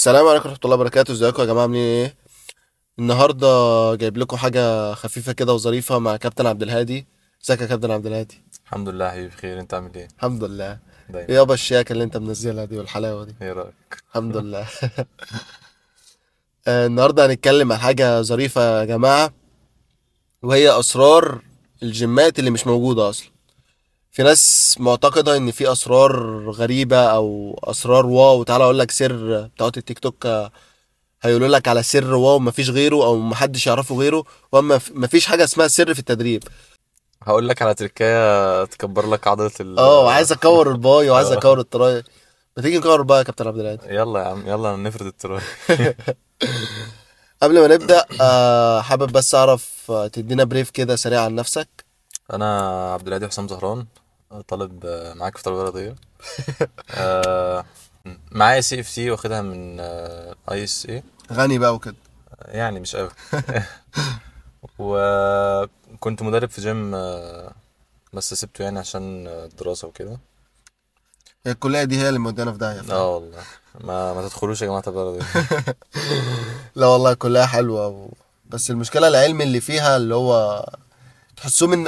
السلام عليكم ورحمة الله وبركاته ازيكم يا جماعة عاملين ايه النهاردة جايب لكم حاجة خفيفة كده وظريفة مع كابتن عبد الهادي ازيك يا كابتن عبد الهادي الحمد لله حبيبي بخير انت عامل ايه الحمد لله ايه دايما يابا الشياكة اللي انت منزلها دي والحلاوة دي ايه رايك الحمد لله آه، النهاردة هنتكلم عن حاجة ظريفة يا جماعة وهي أسرار الجيمات اللي مش موجودة أصلا في ناس معتقدة إن في أسرار غريبة أو أسرار واو تعالى أقول لك سر بتاعت التيك توك آه، هيقولوا لك على سر واو مفيش غيره أو محدش يعرفه غيره وأما ف- مفيش حاجة اسمها سر في التدريب هقول لك على تركايه تكبر لك عضله ال اه عايز أكور الباي وعايز اه. أكور التراي ما تيجي نكور الباي يا كابتن عبد الهادي يلا يا عم يلا نفرد التراي قبل ما نبدأ آه، حابب بس أعرف آه، تدينا بريف كده سريع عن نفسك انا عبد الهادي حسام زهران طالب آه، معاك في طلبه رياضيه آه، معايا سي اف تي واخدها من اي اس اي غني بقى وكده يعني مش قوي وكنت مدرب في جيم آه، بس سبته يعني عشان آه، الدراسه وكده هي الكلية دي هي اللي مودانا في داهية فعلا. اه والله ما ما تدخلوش يا جماعه طلبه رياضيه لا والله الكلية حلوة و... بس المشكلة العلم اللي فيها اللي هو تحسوه من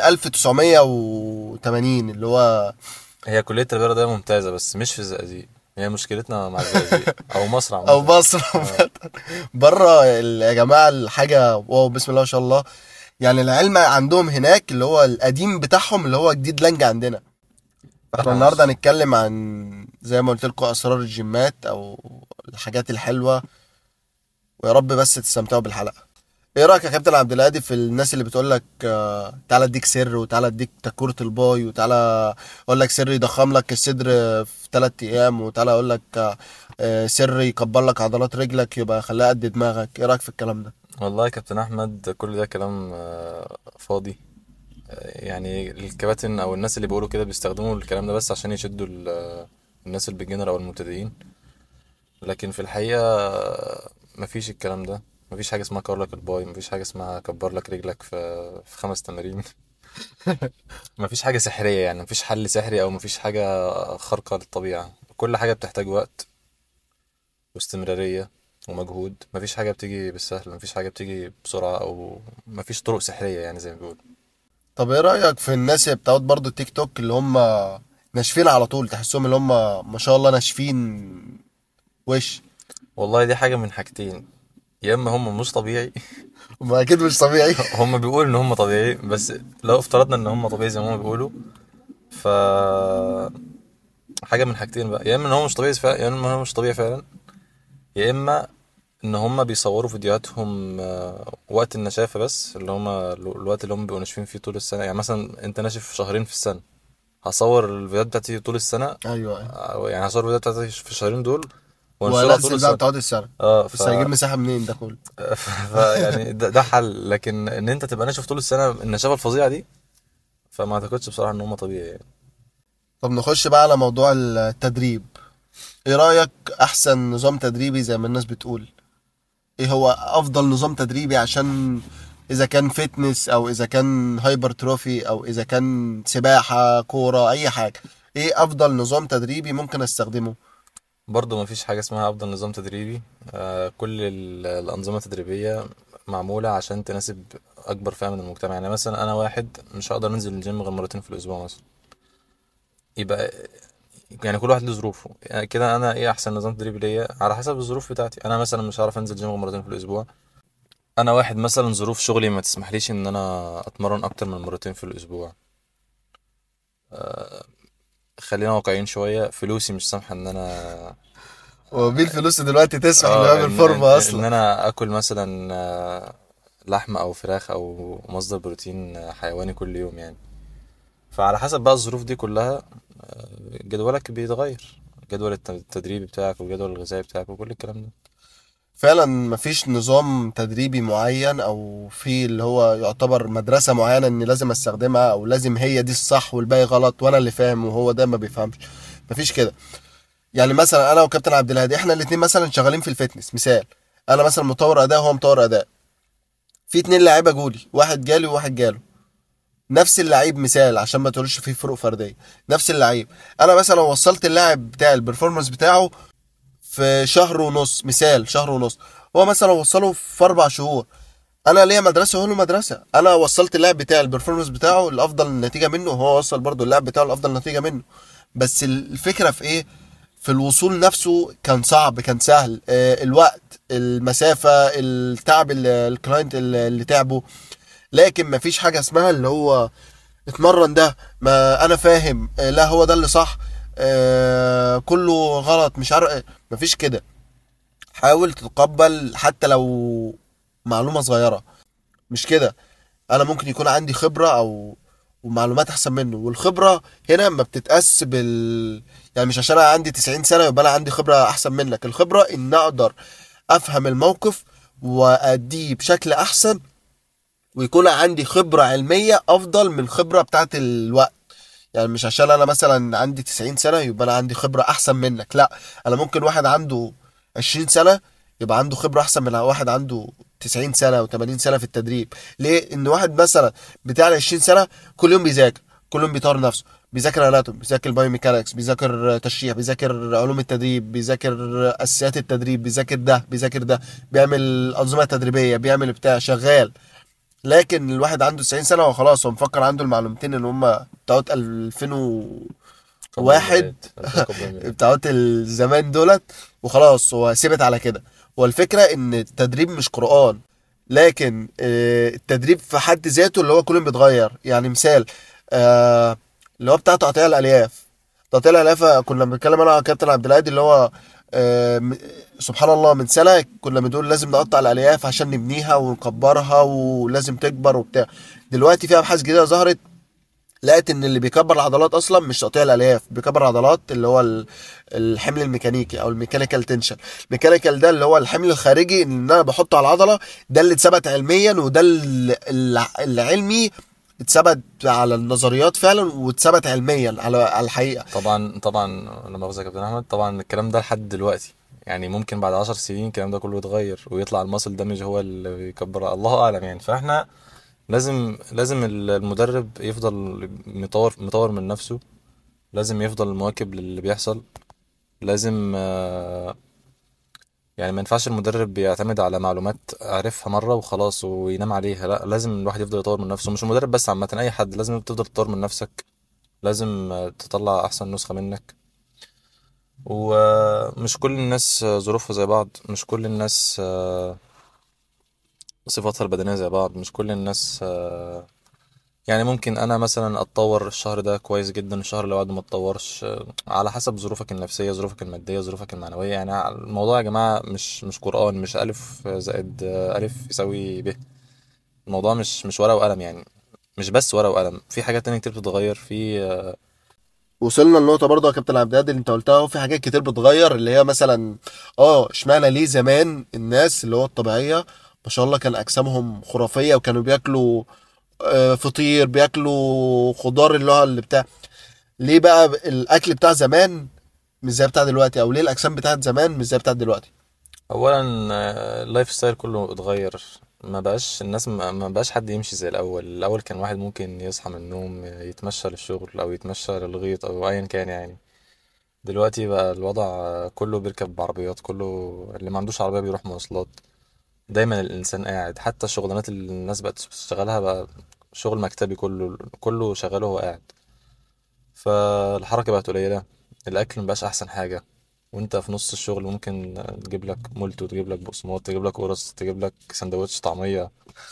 1980 اللي هو هي كلية التربية الرياضية ممتازة بس مش في الزقازيق هي مشكلتنا مع الزقازيق أو مصر او عامة مصر بره ال- يا جماعة الحاجة واو بسم الله ما شاء الله يعني العلم عندهم هناك اللي هو القديم بتاعهم اللي هو جديد لانج عندنا احنا احنا النهارده مش هنتكلم عن زي ما قلت لكم اسرار الجيمات او الحاجات الحلوة ويا رب بس تستمتعوا بالحلقة ايه رايك يا كابتن عبد الهادي في الناس اللي بتقول لك آه، تعالى اديك سر وتعالى اديك تكوره الباي وتعالى اقول لك سر يضخم لك الصدر في ثلاث ايام وتعالى اقول لك آه، آه، سر يكبر لك عضلات رجلك يبقى خليها قد دماغك ايه رايك في الكلام ده والله يا كابتن أحمد كل ده كلام آه، فاضي آه، يعني الكباتن أو الناس اللي بيقولوا كده بيستخدموا الكلام ده بس عشان يشدوا ال- آه، الناس البيجنر أو المبتدئين لكن في الحقيقة آه، مفيش الكلام ده مفيش حاجة اسمها كبر لك الباي مفيش حاجة اسمها كبر لك رجلك في في خمس تمارين مفيش حاجة سحرية يعني مفيش حل سحري أو مفيش حاجة خارقة للطبيعة كل حاجة بتحتاج وقت واستمرارية ومجهود مفيش حاجة بتيجي بالسهل مفيش حاجة بتيجي بسرعة أو مفيش طرق سحرية يعني زي ما بيقولوا طب ايه رايك في الناس اللي بتاعت برضو التيك توك اللي هم ناشفين على طول تحسهم اللي هم ما شاء الله ناشفين وش والله دي حاجة من حاجتين يا إما هم مش طبيعي ما اكيد مش طبيعي هم بيقولوا إن هم طبيعي بس لو افترضنا إن هم طبيعي زي ما هم بيقولوا ف حاجة من حاجتين بقى يا إما إن هو مش طبيعي فعلا يا إما هو مش طبيعي فعلا يا إما إن هم بيصوروا فيديوهاتهم آه، وقت النشافة بس اللي هم الوقت اللي هم بيبقوا ناشفين فيه طول السنة يعني مثلا أنت ناشف شهرين في السنة هصور الفيديوهات بتاعتي طول السنة ايوه ايوه آه، يعني هصور الفيديوهات بتاعتي في الشهرين دول وانشرها طول وانزل بقى السنة بتقعد السنه اه ف... بس هيجيب مساحه منين ده كله ف... يعني ده, ده حل لكن ان انت تبقى ناشف طول السنة النشافة الفظيعة دي فما اعتقدش بصراحة ان هم طبيعي يعني طب نخش بقى على موضوع التدريب ايه رأيك احسن نظام تدريبي زي ما الناس بتقول ايه هو افضل نظام تدريبي عشان اذا كان فتنس او اذا كان هايبر تروفي او اذا كان سباحة كورة اي حاجة ايه افضل نظام تدريبي ممكن استخدمه برضه ما فيش حاجة اسمها افضل نظام تدريبي آه كل ال- الانظمة التدريبية معمولة عشان تناسب اكبر فئة من المجتمع يعني مثلا انا واحد مش هقدر انزل الجيم غير مرتين في الاسبوع مثلا يبقى يعني كل واحد له ظروفه يعني كده انا ايه احسن نظام تدريبي ليا على حسب الظروف بتاعتي انا مثلا مش هعرف انزل جيم غير مرتين في الاسبوع انا واحد مثلا ظروف شغلي ما تسمحليش ان انا اتمرن اكتر من مرتين في الاسبوع خلينا واقعيين شويه فلوسي مش سامحه ان انا ومين الفلوس دلوقتي تسمح انه اه يعمل ان ان, فورمة إن اصلا انا اكل مثلا آه، لحمه او فراخ او مصدر بروتين آه، حيواني كل يوم يعني فعلى حسب بقى الظروف دي كلها آه، جدولك بيتغير جدول الت- التدريبي بتاعك والجدول الغذائي بتاعك وكل الكلام ده فعلا مفيش نظام تدريبي معين او في اللي هو يعتبر مدرسة معينة اني لازم استخدمها او لازم هي دي الصح والباقي غلط وانا اللي فاهم وهو ده ما بيفهمش مفيش كده يعني مثلا انا وكابتن عبد الهادي احنا الاتنين مثلا شغالين في الفتنس مثال انا مثلا مطور اداء وهو مطور اداء في اتنين لعيبه جولي واحد جالي وواحد جاله نفس اللعيب مثال عشان ما تقولش فيه فروق فرديه نفس اللعيب انا مثلا وصلت اللاعب بتاعي البرفورمانس بتاعه في شهر ونص مثال شهر ونص هو مثلا وصله في اربع شهور انا ليا مدرسه وهو له مدرسه انا وصلت اللاعب بتاعي البرفورمانس بتاعه لافضل نتيجه منه وهو وصل برضه اللاعب بتاعه لافضل نتيجه منه بس الفكره في ايه في الوصول نفسه كان صعب كان سهل آه، الوقت المسافه التعب اللي الكلاينت اللي اللي تعبه لكن مفيش حاجه اسمها اللي هو اتمرن ده ما انا فاهم آه، لا هو ده اللي صح آه، كله غلط مش عارف مفيش كده حاول تتقبل حتى لو معلومة صغيرة مش كده انا ممكن يكون عندي خبرة او ومعلومات احسن منه والخبرة هنا ما بتتقاس بال يعني مش عشان انا عندي 90 سنة يبقى انا عندي خبرة احسن منك الخبرة ان اقدر افهم الموقف واديه بشكل احسن ويكون عندي خبرة علمية افضل من الخبرة بتاعت الوقت يعني مش عشان انا مثلا عندي 90 سنة يبقى انا عندي خبرة احسن منك لا انا ممكن واحد عنده 20 سنة يبقى عنده خبرة احسن من واحد عنده 90 سنة و80 سنة في التدريب ليه ان واحد مثلا بتاع ال 20 سنة كل يوم بيذاكر كل يوم بيطور نفسه بيذاكر اناتوم بيذاكر بايوميكانكس بيذاكر تشريح بيذاكر علوم التدريب بيذاكر اساسيات التدريب بيذاكر ده بيذاكر ده بيعمل انظمه تدريبيه بيعمل بتاع شغال لكن الواحد عنده 90 سنه وخلاص هو مفكر عنده المعلومتين اللي هم بتوعت 2001 قبل بتوعت الزمان دولت وخلاص هو ثبت على كده والفكره ان التدريب مش قرآن لكن آه، التدريب في حد ذاته اللي هو كل يوم بيتغير يعني مثال آه، اللي هو بتاع تقطيع الالياف تقطيع الالياف كنا بنتكلم انا وكابتن عبد الهادي اللي هو آه، م- سبحان الله من سنه كنا بنقول لازم نقطع الالياف عشان نبنيها ونكبرها ولازم تكبر وبتاع دلوقتي في ابحاث جديده ظهرت لقيت ان اللي بيكبر العضلات اصلا مش تقطيع الالياف بيكبر العضلات اللي هو ال- الحمل الميكانيكي او الميكانيكال تنشن الميكانيكال ده اللي هو الحمل الخارجي ان انا بحطه على العضله ده اللي اتثبت علميا وده ال- ال- العلمي اتثبت على النظريات فعلا واتثبت علميا على على الحقيقه طبعا طبعا لما مؤاخذة يا كابتن احمد طبعا الكلام ده لحد دلوقتي يعني ممكن بعد عشر سنين الكلام ده كله يتغير ويطلع الماسل دامج هو اللي بيكبر الله اعلم يعني فاحنا لازم لازم المدرب يفضل مطور مطور من نفسه لازم يفضل مواكب للي بيحصل لازم آه، يعني ما ينفعش المدرب بيعتمد على معلومات عرفها مرة وخلاص وينام عليها لا لازم الواحد يفضل يطور من نفسه مش المدرب بس عامة أي حد لازم تفضل تطور من نفسك لازم آه، تطلع أحسن نسخة منك ومش كل الناس آه، ظروفها زي بعض مش كل الناس آه، صفاتها البدنية زي بعض مش كل الناس آه، يعني ممكن انا مثلا اتطور الشهر ده كويس جدا الشهر اللي بعده ما اتطورش آه، على حسب ظروفك النفسيه ظروفك الماديه ظروفك المعنويه يعني الموضوع يا جماعه مش مش قران مش الف زائد آه، الف يساوي ب الموضوع مش مش ورقه وقلم يعني مش بس ورقه وقلم في حاجات تانية كتير بتتغير في آه، وصلنا لنقطة برضه يا كابتن عبد الهادي اللي انت قلتها وفي حاجات كتير بتغير اللي هي مثلا اه اشمعنى ليه زمان الناس اللي هو الطبيعية ما شاء الله كان اجسامهم خرافية وكانوا بياكلوا آه، فطير بياكلوا خضار اللي هو اللي بتاع ليه بقى الاكل بتاع زمان مش زي بتاع دلوقتي او ليه الاجسام بتاعت زمان مش زي بتاعت دلوقتي اولا آه، اللايف ستايل كله اتغير ما بقاش الناس ما ما بقاش حد يمشي زي الاول الاول كان واحد ممكن يصحى من النوم يتمشى للشغل او يتمشى للغيط او ايا كان يعني دلوقتي بقى الوضع كله بيركب عربيات كله اللي ما عندوش عربية بيروح مواصلات دايما الإنسان قاعد حتى الشغلانات اللي الناس بقت بتشتغلها بقى شغل مكتبي كله كله شغاله وهو قاعد فالحركة بقت قليلة الأكل مبقاش أحسن حاجة وانت في نص الشغل ممكن تجيب لك مولتو تجيب لك بقسماط تجيب لك قرص تجيب لك سندوتش طعمية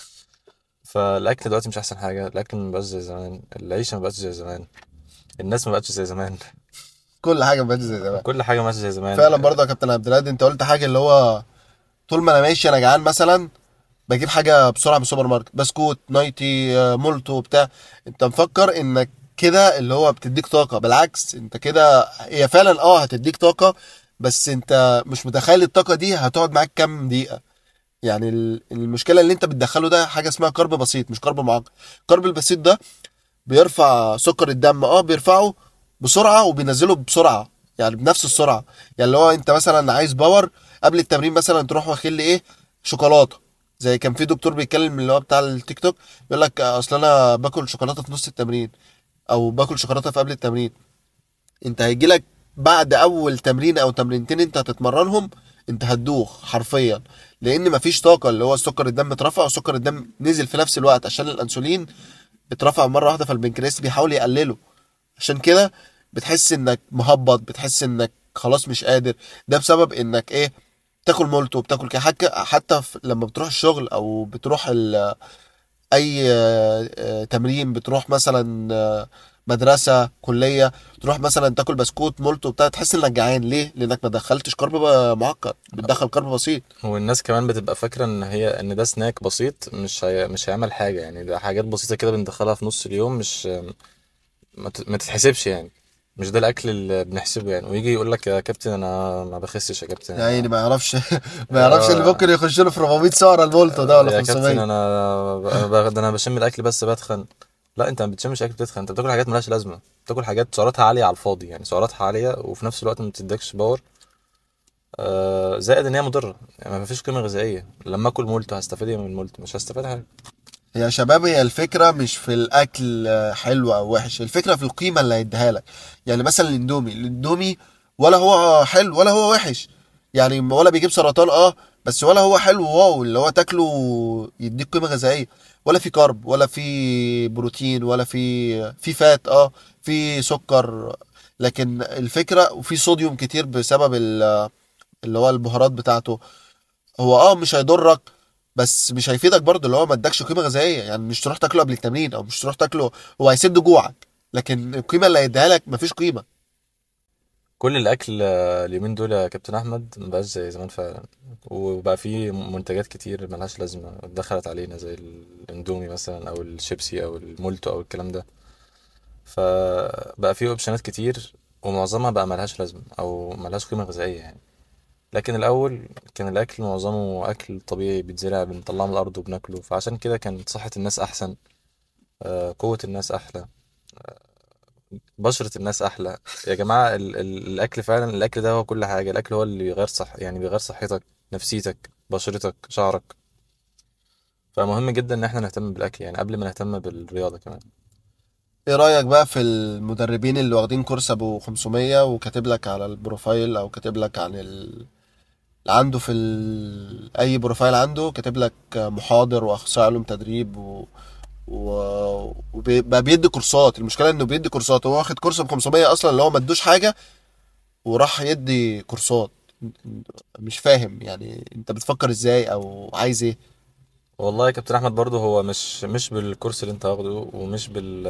فالأكل دلوقتي مش أحسن حاجة الأكل مبقاش زي زمان العيشة مبقتش زي زمان الناس مبقتش زي زمان كل حاجة بقت زي زمان كل حاجة مبقتش زي زمان فعلا برضه يا كابتن عبد الهادي انت قلت حاجة اللي هو طول ما انا ماشي انا جعان مثلا بجيب حاجه بسرعه من السوبر ماركت بسكوت نايتي آه، مولتو بتاع انت مفكر انك كده اللي هو بتديك طاقه بالعكس انت كده هي فعلا اه هتديك طاقه بس انت مش متخيل الطاقه دي هتقعد معاك كام دقيقه يعني ال- المشكله اللي انت بتدخله ده حاجه اسمها كارب بسيط مش كارب معقد الكارب البسيط ده بيرفع سكر الدم اه بيرفعه بسرعه وبينزله بسرعه يعني بنفس السرعه يعني اللي هو انت مثلا عايز باور قبل التمرين مثلا تروح واخد لي ايه شوكولاته زي كان في دكتور بيتكلم اللي هو بتاع التيك توك بيقول لك اصل انا باكل شوكولاته في نص التمرين او باكل شوكولاته في قبل التمرين انت هيجي لك بعد اول تمرين او تمرينتين انت هتتمرنهم انت هتدوخ حرفيا لان مفيش طاقه اللي هو سكر الدم اترفع وسكر الدم نزل في نفس الوقت عشان الانسولين اترفع مره واحده فالبنكرياس بيحاول يقلله عشان كده بتحس انك مهبط بتحس انك خلاص مش قادر ده بسبب انك ايه بتاكل مولتو وبتاكل كده حتى حتى في- لما بتروح الشغل او بتروح ال- اي آه، آه، تمرين بتروح مثلا آه، مدرسه كليه تروح مثلا تاكل بسكوت مولتو بتاع تحس انك جعان ليه لانك ما دخلتش كارب بقى معقد بتدخل كارب بسيط والناس كمان بتبقى فاكرة ان هي ان ده سناك بسيط مش هي... مش هيعمل حاجة يعني ده حاجات بسيطة كده بندخلها في نص اليوم مش ما, ت... ما تتحسبش يعني مش ده الاكل اللي بنحسبه يعني ويجي يقول لك يا كابتن انا ما بخسش يا كابتن يعني انا ما يعرفش ما يعرفش اللي آه، ممكن يخش له في 400 سعره المولتو ده ولا يا كابتن 500 انا ب... ب... ده انا بشم الاكل بس بدخن لا انت ما بتشمش اكل بتدخن انت بتاكل حاجات ملهاش لازمة بتاكل حاجات سعراتها عالية على الفاضي يعني سعراتها عالية وفي نفس الوقت ما بتدكش باور آه، زائد ان هي مضرة يعني ما فيش قيمة غذائية لما اكل مولت هستفاد ايه من المولت مش هستفاد حاجة يا شباب هي الفكرة مش في الأكل آه، حلو أو وحش الفكرة في القيمة اللي هيديها لك يعني مثلا الاندومي الاندومي ولا هو حلو ولا هو وحش يعني ولا بيجيب سرطان اه بس ولا هو حلو واو اللي هو تاكله يديك قيمة غذائية ولا في كارب ولا في بروتين ولا في في فات اه في سكر لكن الفكرة وفي صوديوم كتير بسبب ال- اللي هو البهارات بتاعته هو اه مش هيضرك بس مش هيفيدك برضه اللي هو ما ادكش قيمه غذائيه يعني مش تروح تاكله قبل التمرين او مش تروح تاكله هو هيسد جوعك لكن القيمه اللي هيديها لك مفيش قيمه كل الاكل آه، اليومين دول يا كابتن احمد مبقاش زي زمان فعلا وبقى في منتجات كتير ملهاش لازمه دخلت علينا زي الاندومي مثلا او الشيبسي او المولتو او الكلام ده فبقى في اوبشنات كتير ومعظمها بقى ملهاش لازمه او ملهاش قيمه غذائيه يعني لكن الاول كان الاكل معظمه اكل طبيعي بيتزرع بنطلعه من الارض وبناكله فعشان كده كانت صحه الناس احسن آه، قوه الناس احلى بشرة الناس أحلى يا جماعة ال ال الأكل فعلا الأكل ده هو كل حاجة الأكل هو اللي بيغير صح يعني بيغير صحتك نفسيتك بشرتك شعرك فمهم جدا إن احنا نهتم بالأكل يعني قبل ما نهتم بالرياضة كمان ايه رايك بقى في المدربين اللي واخدين كورس ابو 500 وكاتب لك على البروفايل او كاتب لك عن ال... اللي عنده في ال... اي بروفايل عنده كاتب لك محاضر واخصائي علوم تدريب و... و... وبقى بيدي كورسات المشكله انه بيدي كورسات هو واخد كورس ب 500 اصلا اللي هو ما ادوش حاجه وراح يدي كورسات مش فاهم يعني انت بتفكر ازاي او عايز ايه والله يا كابتن أحمد برضه هو مش مش بالكورس اللي أنت واخده ومش بال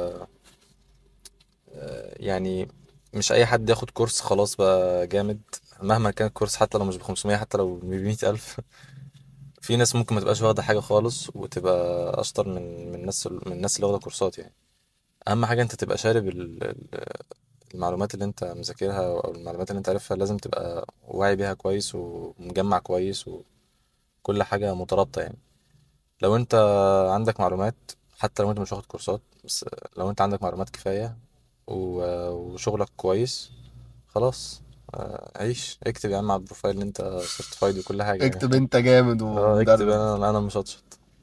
يعني مش أي حد ياخد كورس خلاص بقى جامد مهما كان الكورس حتى لو مش ب 500 حتى لو ب 100 ألف في ناس ممكن ما تبقاش واخدة حاجة خالص وتبقى أشطر من من الناس من الناس اللي واخدة كورسات يعني اهم حاجه انت تبقى شارب ال- ال- المعلومات اللي انت مذاكرها او المعلومات اللي انت عارفها لازم تبقى واعي بيها كويس ومجمع كويس وكل حاجه مترابطه يعني لو انت عندك معلومات حتى لو انت مش واخد كورسات بس لو انت عندك معلومات كفايه و- وشغلك كويس خلاص آه، عيش اكتب يا عم على البروفايل ان انت سيرتيفايد وكل حاجه يعني اكتب انت جامد اه اكتب ومدرب انا انا مشطشط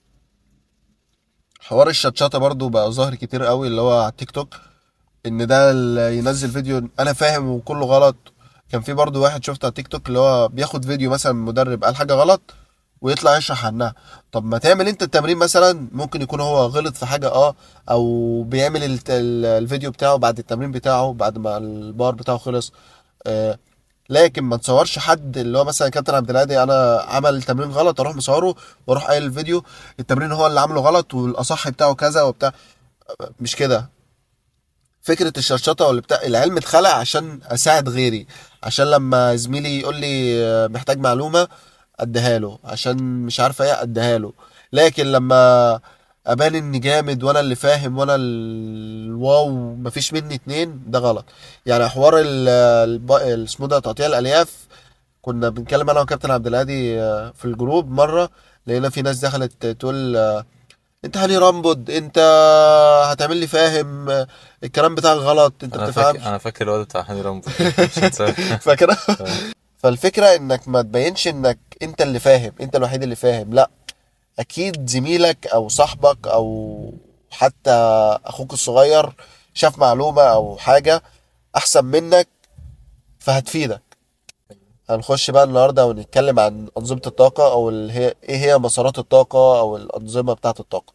حوار الشطشطه برضو بقى ظاهر كتير قوي اللي هو على التيك توك ان ده اللي ينزل فيديو انا فاهم وكله غلط كان في برضو واحد شفته على التيك توك اللي هو بياخد فيديو مثلا من مدرب قال حاجه غلط ويطلع يشرح عنها طب ما تعمل انت التمرين مثلا ممكن يكون هو غلط في حاجه اه او بيعمل الت- ال- الفيديو بتاعه بعد التمرين بتاعه بعد ما البار بتاعه خلص آه لكن ما تصورش حد اللي هو مثلا كابتن عبد الهادي انا عمل تمرين غلط اروح مصوره واروح قايل الفيديو التمرين هو اللي عامله غلط والاصح بتاعه كذا وبتاع مش كده فكرة الشرشطة واللي بتاع العلم اتخلق عشان اساعد غيري عشان لما زميلي يقول لي آه، محتاج معلومة اديها له عشان مش عارفة ايه اديها له لكن لما ابان اني جامد وانا اللي فاهم وانا الواو مفيش مني اتنين ده غلط يعني حوار ال- الب- اسمه ده تقطيع الالياف كنا بنتكلم انا وكابتن عبد الهادي آه، في الجروب مرة لقينا في ناس دخلت تقول آه، انت هاني رامبود انت هتعمل لي فاهم آه، الكلام بتاعك غلط انت انا فاكر بتفهمش انا فاكر الواد بتاع هاني رامبو مش هنساه فاكره فالفكرة انك ما تبينش انك انت اللي فاهم انت الوحيد اللي فاهم لا اكيد زميلك او صاحبك او حتى اخوك الصغير شاف معلومة او حاجة احسن منك فهتفيدك هنخش بقى النهارده ونتكلم عن أنظمة الطاقة أو اللي هي إيه هي مسارات الطاقة أو الأنظمة بتاعة الطاقة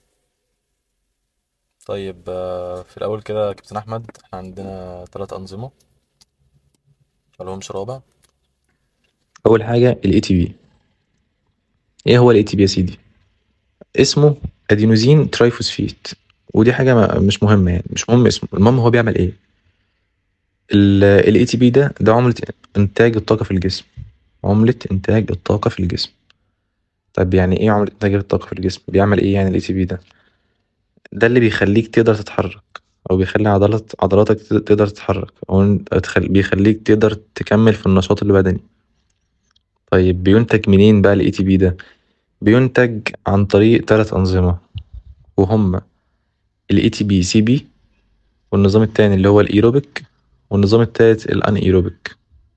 طيب آه، في الأول كده يا كابتن أحمد احنا عندنا ثلاث أنظمة ملهمش رابع اول حاجه الاي تي بي ايه هو الاي تي بي يا سيدي اسمه ادينوزين ترايفوسفيت ودي حاجه ما- مش مهمه يعني مش مهم اسمه المهم هو بيعمل ايه الاي تي بي ده ده عمله انتاج الطاقه في الجسم عمله انتاج الطاقه في الجسم طب يعني ايه عمله انتاج الطاقه في الجسم بيعمل ايه يعني الاي تي بي ده ده اللي بيخليك تقدر تتحرك او بيخلي عضلات عضلاتك تقدر تتحرك او تخل- بيخليك تقدر تكمل في النشاط البدني طيب بينتج منين بقى الاي تي بي ده بينتج عن طريق ثلاث أنظمة وهم ال ATP CB والنظام التاني اللي هو الإيروبيك والنظام التالت الأن إيروبيك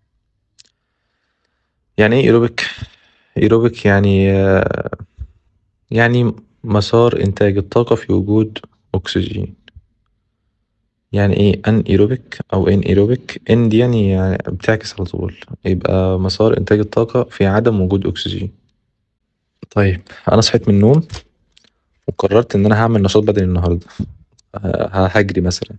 يعني إيه إيروبيك؟ إيروبيك يعني آه، يعني مسار إنتاج الطاقة في وجود أكسجين يعني إيه أن إيروبيك أو إن إيروبيك إن دي يعني, يعني بتعكس على طول يبقى مسار إنتاج الطاقة في عدم وجود أكسجين طيب أنا صحيت من النوم وقررت إن أنا هعمل نشاط بدني النهاردة ه- هجري مثلا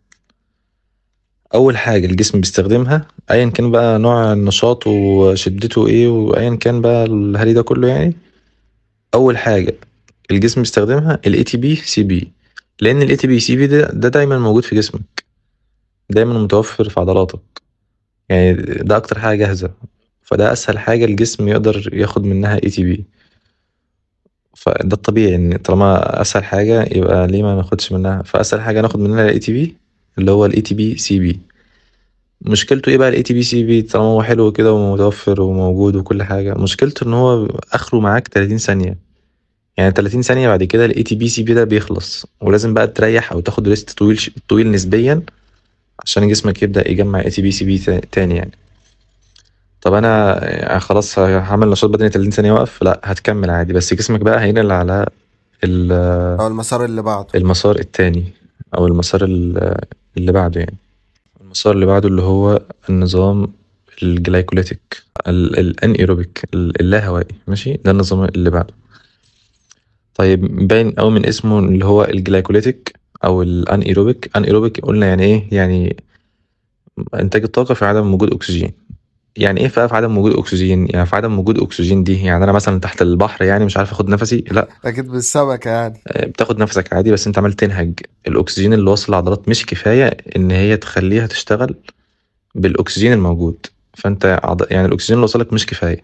أول حاجة الجسم بيستخدمها أيا كان بقى نوع النشاط وشدته إيه وأيا كان بقى الهري ده كله يعني أول حاجة الجسم بيستخدمها ال ATP CB لأن ال ATP CB ده, ده دايما موجود في جسمك دايما متوفر في عضلاتك يعني ده أكتر حاجة جاهزة فده أسهل حاجة الجسم يقدر ياخد منها ATP فده الطبيعي ان طالما اسهل حاجه يبقى ليه ما ناخدش منها فاسهل حاجه ناخد منها الاي تي بي اللي هو الاي تي بي سي بي مشكلته ايه بقى الاي تي بي سي بي طالما هو حلو كده ومتوفر وموجود وكل حاجه مشكلته ان هو اخره معاك 30 ثانيه يعني 30 ثانيه بعد كده الاي تي بي سي بي ده بيخلص ولازم بقى تريح او تاخد ريست طويل طويل نسبيا عشان جسمك يبدا يجمع اي تي بي سي بي تاني يعني طب انا يعني خلاص هعمل نشاط بدني 30 ثانيه واقف لا هتكمل عادي بس جسمك بقى هينقل على ال- أو المسار اللي بعده المسار التاني او المسار ال- اللي بعده يعني المسار اللي بعده اللي هو النظام الجلايكوليتيك الانيروبيك اللاهوائي ماشي ده النظام اللي بعده طيب باين قوي من اسمه اللي هو الجلايكوليتيك او الانيروبيك انيروبيك قلنا يعني ايه يعني انتاج الطاقه في عدم وجود اكسجين يعني ايه بقى في عدم وجود اكسجين يعني في عدم وجود اكسجين دي يعني انا مثلا تحت البحر يعني مش عارف اخد نفسي لا أكيد بالسمكة يعني بتاخد نفسك عادي بس انت عمال تنهج الاكسجين اللي واصل للعضلات مش كفايه ان هي تخليها تشتغل بالاكسجين الموجود فانت عض... يعني الاكسجين اللي وصلك مش كفايه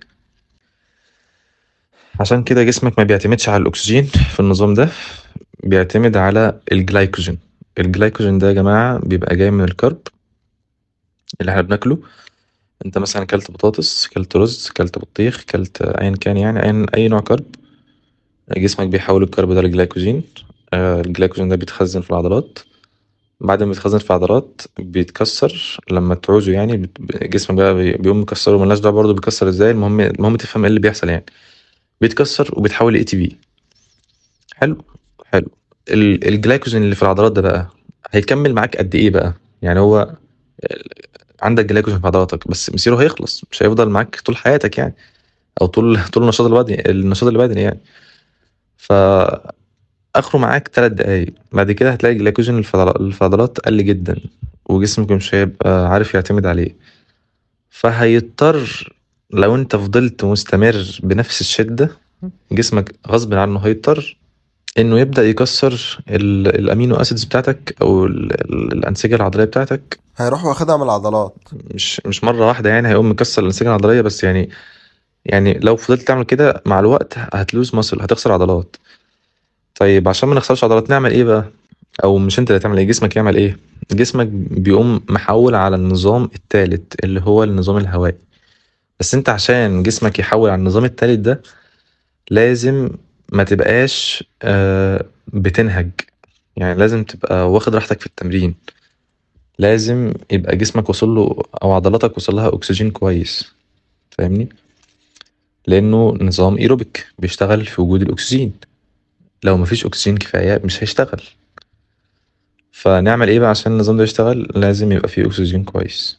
عشان كده جسمك ما بيعتمدش على الاكسجين في النظام ده بيعتمد على الجلايكوجين الجلايكوجين ده يا جماعه بيبقى جاي من الكرب اللي احنا بناكله انت مثلا اكلت بطاطس اكلت رز اكلت بطيخ اكلت ايا كان يعني اي اي نوع كرب جسمك بيحول الكرب ده لجلايكوجين آه، الجلايكوجين ده بيتخزن في العضلات بعد ما بيتخزن في العضلات بيتكسر لما تعوزه يعني بت- جسمك بقى بي- بيقوم مكسره ملناش دعوه برضه بيكسر ازاي المهم المهم تفهم ايه اللي بيحصل يعني بيتكسر وبيتحول ل ATP حلو حلو ال- الجلايكوجين اللي في العضلات ده بقى هيكمل معاك قد ايه بقى يعني هو عندك جلايكوجين في عضلاتك بس مصيره هيخلص مش هيفضل معاك طول حياتك يعني او طول طول النشاط البدني النشاط البدني يعني ف اخره معاك ثلاث دقايق بعد كده هتلاقي الجلايكوجين اللي في العضل- اللي في العضلات قل جدا وجسمك مش هيبقى عارف يعتمد عليه فهيضطر لو انت فضلت مستمر بنفس الشدة جسمك غصب عنه هيضطر انه يبدأ يكسر ال- الامينو اسيدز بتاعتك او ال- ال- الانسجة العضلية بتاعتك هيروح واخدها من العضلات مش مش مرة واحدة يعني هيقوم مكسر الانسجة العضلية بس يعني يعني لو فضلت تعمل كده مع الوقت هتلوز ماسل هتخسر عضلات طيب عشان ما نخسرش عضلات نعمل ايه بقى او مش انت اللي تعمل ايه جسمك يعمل ايه جسمك بيقوم محول على النظام الثالث اللي هو النظام الهوائي بس انت عشان جسمك يحول على النظام الثالث ده لازم ما تبقاش آه، بتنهج يعني لازم تبقى واخد راحتك في التمرين لازم يبقى جسمك وصل له او عضلاتك وصل لها اكسجين كويس فاهمني لانه نظام ايروبيك بيشتغل في وجود الاكسجين لو مفيش اكسجين كفايه مش هيشتغل فنعمل ايه بقى عشان النظام ده يشتغل لازم يبقى فيه اكسجين كويس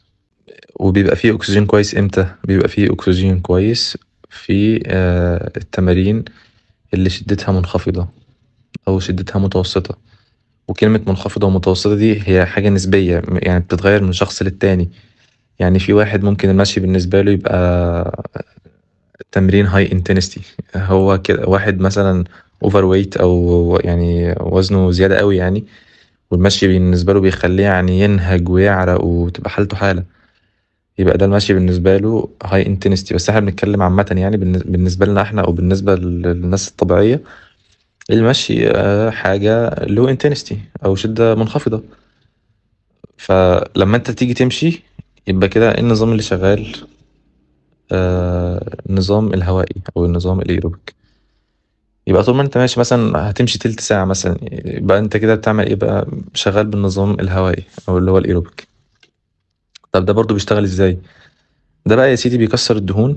وبيبقى فيه أكسجين كويس إمتى؟ بيبقى فيه أكسجين كويس في آه، التمارين اللي شدتها منخفضة أو شدتها متوسطة وكلمة منخفضة ومتوسطة دي هي حاجة نسبية يعني بتتغير من شخص للتاني يعني في واحد ممكن المشي بالنسبة له يبقى تمرين هاي انتنستي هو كده واحد مثلا اوفر ويت او يعني وزنه زيادة قوي يعني والمشي بالنسبة له بيخليه يعني ينهج ويعرق وتبقى حالته حالة يبقى ده المشي بالنسبة له هاي انتنستي بس احنا بنتكلم عامة يعني بالن- بالنسبة لنا احنا او بالنسبة للناس الطبيعية المشي آه، حاجة لو انتنستي او شدة منخفضة فلما انت تيجي تمشي يبقى كده إيه النظام اللي شغال آه النظام الهوائي او النظام الايروبيك يبقى طول ما انت ماشي مثلا هتمشي تلت ساعة مثلا يبقى انت كده بتعمل ايه بقى شغال بالنظام الهوائي او اللي هو الايروبيك طب ده برضو بيشتغل ازاي ده بقى يا سيدي بيكسر الدهون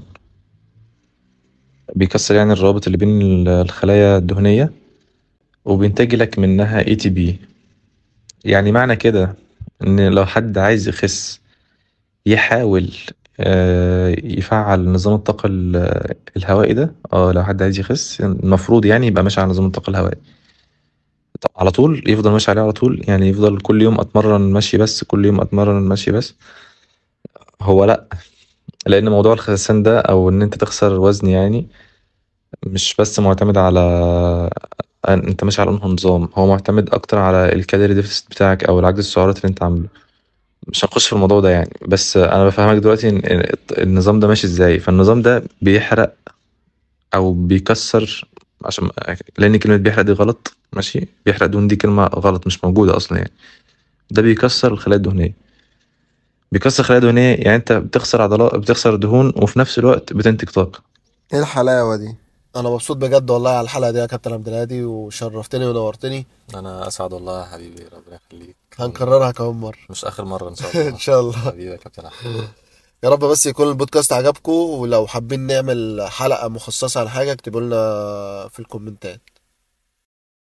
بيكسر يعني الروابط اللي بين ال- الخلايا الدهنية وبينتج لك منها اي تي بي يعني معنى كده ان لو حد عايز يخس يحاول آه، يفعل نظام الطاقة ال- الهوائي ده اه لو حد عايز يخس المفروض يعني يبقى ماشي على نظام الطاقة الهوائي طب على طول يفضل ماشي عليه على طول يعني يفضل كل يوم اتمرن مشي بس كل يوم اتمرن مشي بس هو لا لان موضوع الخسسان ده او ان انت تخسر وزن يعني مش بس معتمد على أن انت ماشي على انه نظام هو معتمد اكتر على الكالوري ديفيسيت بتاعك او العجز السعرات اللي انت عامله مش هنخش في الموضوع ده يعني بس انا بفهمك دلوقتي ان إن النظام ده ماشي ازاي فالنظام ده بيحرق او بيكسر عشان لان كلمه بيحرق دي غلط ماشي بيحرق دهون دي كلمه غلط مش موجوده اصلا يعني ده بيكسر الخلايا الدهنيه بيكسر خلايا دهنيه يعني انت بتخسر عضلات بتخسر دهون وفي نفس الوقت بتنتج طاقه ايه الحلاوة دي انا مبسوط بجد والله على الحلقة دي يا كابتن عبد الهادي وشرفتني ونورتني انا اسعد والله يا حبيبي ربنا يخليك هنكررها كمان مرة مش اخر مرة ان شاء الله ان شاء الله حبيبي يا كابتن احمد يا رب بس يكون البودكاست عجبكم ولو حابين نعمل حلقة مخصصة عن حاجة اكتبوا لنا في الكومنتات